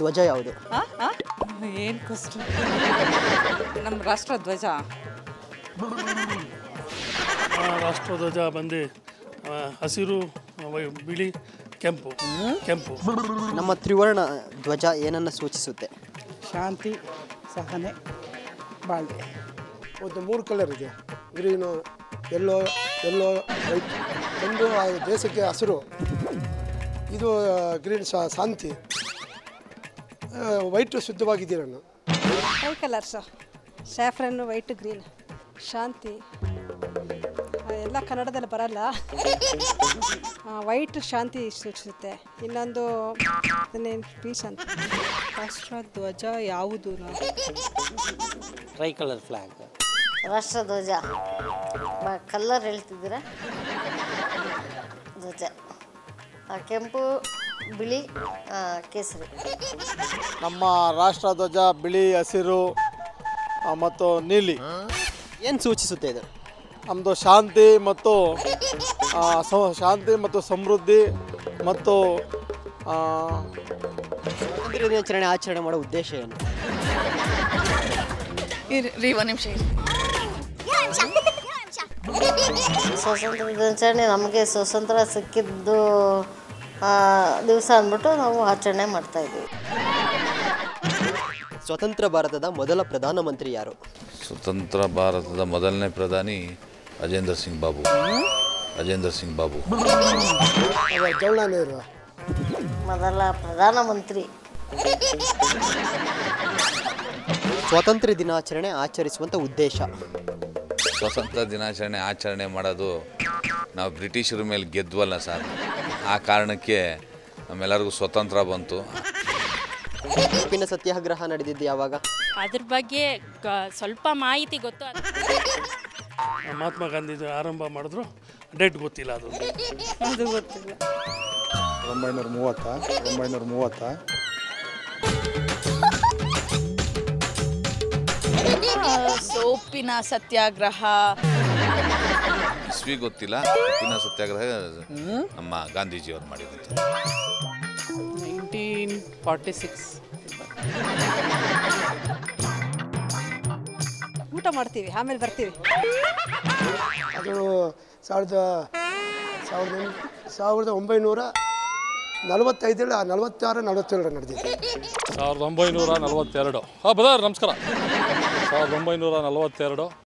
ಧ್ವಜ ಯಾವುದು ಏನು ಕಷ್ಟ ನಮ್ಮ ರಾಷ್ಟ್ರ ಧ್ವಜ ಆ, ರಾಷ್ಟ್ರಧ್ವಜ ಬಂದು ಆ, ಹಸಿರು ವೈ- ಬಿಳಿ ಕೆಂಪು ಕೆಂಪು ನಮ್ಮ ತ್ರಿವರ್ಣ ಧ್ವಜ ಏನನ್ನು ಸೂಚಿಸುತ್ತೆ ಶಾಂತಿ ಸಹನೆ ಬಾಳ್ವೆ ಒಂದು ಮೂರು ಕಲರ್ ಇದೆ ಗ್ರೀನು ಎಲ್ಲೋ ಎಲ್ಲೋ ವೈಟ್ ಒಂದು ಆ ದೇಶಕ್ಕೆ ಹಸಿರು ಇದು ಗ್ರೀನ್ ಶಾಂತಿ ವೈಟ್ ಶುದ್ಧವಾಗಿದ್ದೀನಿ ನಾನು five colours saffron white green ಶಾಂತಿ ಆ, ಎಲ್ಲ ಕನ್ನಡದಲ್ಲಿ ಬರಲ್ಲ ವೈಟ್ ಶಾಂತಿ ಸೂಚಿಸುತ್ತೆ ಇನ್ನೊಂದು ಅದನ್ನೇನು ಪೀಸ್ ಅಂತ ರಾಷ್ಟ್ರ ಧ್ವಜ ಯಾವುದು ಟ್ರೈ ಕಲರ್ ಫ್ಲಾಗ್ ರಾಷ್ಟ್ರಧ್ವಜ ಬ ಕಲ್ಲರ್ ಹೇಳ್ತಿದ್ದೀರಾ ಧ್ವಜ ಆ, ಕೆಂಪು ಬಿಳಿ ಆ, ಕೇಸರಿ ನಮ್ಮ ರಾಷ್ಟ್ರಧ್ವಜ ಬಿಳಿ ಹಸಿರು ಆ, ಮತ್ತು ನೀಲಿ ಏನು ಸೂಚಿಸುತ್ತೆ ಇದು ನಮ್ಮದು ಶಾಂತಿ ಮತ್ತು ಆ, ಸ- ಶಾಂತಿ ಮತ್ತು ಸಮೃದ್ಧಿ ಮತ್ತು ಆ, ಸ್ವಾತಂತ್ರ್ಯ ದಿನಾಚರಣೆ ಆಚರಣೆ ಮಾಡೋ ಉದ್ದೇಶ ಏನು ರೀ ಒಂದು ನಿಮಿಷ ಸ್ವಾತಂತ್ರ್ಯ ದಿನಾಚರಣೆ ನಮಗೆ ಸ್ವಾತಂತ್ರ್ಯ ಸಿಕ್ಕಿದ್ದು ದಿವಸ ಅಂದ್ಬಿಟ್ಟು ನಾವು ಆಚರಣೆ ಮಾಡ್ತಾಯಿದ್ದೀವಿ ಸ್ವತಂತ್ರ ಭಾರತದ ಮೊದಲ ಪ್ರಧಾನಮಂತ್ರಿ ಯಾರು ಸ್ವತಂತ್ರ ಭಾರತದ ಮೊದಲನೇ ಪ್ರಧಾನಿ ಅಜೇಂದ್ರ ಸಿಂಗ್ ಬಾಬು ಅಜೇಂದ್ರ ಸಿಂಗ್ ಬಾಬು ಅವಾಗ ಜವಾಹರ್ಲಾಲ್ ನೆಹರು ಮೊದಲ ಪ್ರಧಾನಮಂತ್ರಿ ಸ್ವಾತಂತ್ರ್ಯ ದಿನಾಚರಣೆ ಆಚರಿಸುವಂಥ ಉದ್ದೇಶ ಸ್ವಾತಂತ್ರ್ಯ ದಿನಾಚರಣೆ ಆಚರಣೆ ಮಾಡೋದು ನಾವು ಬ್ರಿಟಿಷರ ಮೇಲೆ ಗೆದ್ವಲ್ಲ ಸರ್ ಆ ಕಾರಣಕ್ಕೆ ನಮ್ಮೆಲ್ಲರಿಗೂ ಸ್ವತಂತ್ರ ಬಂತು ಉಪ್ಪಿನ ಸತ್ಯಾಗ್ರಹ ನಡೆದಿದ್ದು ಯಾವಾಗ ಅದ್ರ ಬಗ್ಗೆ ಗ- ಸ್ವಲ್ಪ ಮಾಹಿತಿ ಗೊತ್ತು ಅದು ಮಹಾತ್ಮ ಗಾಂಧಿ ಆರಂಭ ಮಾಡಿದ್ರು ಡೇಟ್ ಗೊತ್ತಿಲ್ಲ ಅದು ಅದು ಗೊತ್ತಿಲ್ಲ ಒಂಬೈನೂರ ಮೂವತ್ತ ಒಂಬೈನೂರ ಮೂವತ್ತ ಸೋಪಿನ ಸತ್ಯಾಗ್ರಹ ಇಸ್ವಿ ಗೊತ್ತಿಲ್ಲ ಉಪ್ಪಿನ ಸತ್ಯಾಗ್ರಹ ನಮ್ಮ ಗಾಂಧೀಜಿಯವ್ರು ಮಾಡಿದ್ದು ನೈನ್ಟೀನ್ ಫಾರ್ಟಿ ಸಿಕ್ಸ್ ಊಟ ಮಾಡ್ತೀವಿ ಆಮೇಲೆ ಬರ್ತೀವಿ ಅದು ಸಾವಿರದ ಸಾವಿರದ ಎಂಟು ಸಾವಿರದ ಒಂಬೈನೂರ ನಲವತ್ತೈದರಲ್ಲಿ ನಲವತ್ತಾರು ನಲವತ್ತೇಳರ ನಡೆದಿದೆ ಸಾವಿರದ ಒಂಬೈನೂರ ನಲವತ್ತೆರಡು ಹಾಂ ಬದಾರ್ ನಮಸ್ಕಾರ ಸಾವಿರದ ಒಂಬೈನೂರ ನಲವತ್ತೆರಡು